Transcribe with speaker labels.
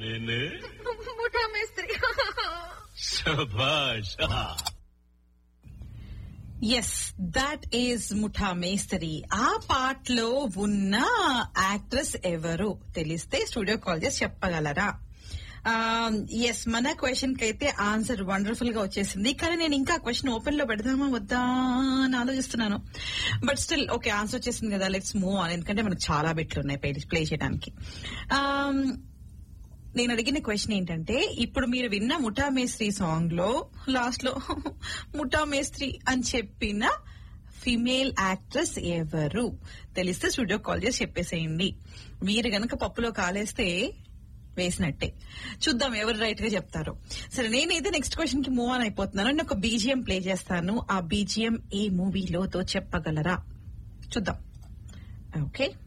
Speaker 1: నేనే
Speaker 2: ముఠా మేస్త్రి
Speaker 1: శభాష్
Speaker 3: ఎస్ దాట్ ఈస్ ముఠా మేస్తరి ఆ పార్ట్ లో ఉన్న యాక్ట్రెస్ ఎవరు తెలిస్తే స్టూడియో కాల్ చేసి చెప్పగలరా ఎస్ మన క్వశ్చన్ కి అయితే ఆన్సర్ వండర్ఫుల్ గా వచ్చేసింది కానీ నేను ఇంకా క్వశ్చన్ ఓపెన్ లో పెడదామా వద్దా అని ఆలోచిస్తున్నాను బట్ స్టిల్ ఓకే ఆన్సర్ వచ్చేసింది కదా లెట్స్ మూవ్ ఆన్ ఎందుకంటే మనకు చాలా బిట్లు ఉన్నాయి ప్లే చేయడానికి Um, నేను అడిగిన క్వశ్చన్ ఏంటంటే ఇప్పుడు మీరు విన్న ముఠా మేస్త్రి సాంగ్ లో లాస్ట్ లో ముఠా మేస్త్రి అని చెప్పిన ఫిమేల్ యాక్ట్రెస్ ఎవరు తెలిస్తే స్టూడియో కాల్ చేసి చెప్పేసేయండి మీరు గనక పప్పులో కాలేస్తే వేసినట్టే చూద్దాం ఎవరు రైట్ గా చెప్తారో సరే నేనైతే నెక్స్ట్ క్వశ్చన్ కి మూవ్ ఆన్ అయిపోతున్నాను నేను ఒక బీజిఎం ప్లే చేస్తాను ఆ బీజిఎం ఏ మూవీలోతో చెప్పగలరా చూద్దాం ఓకే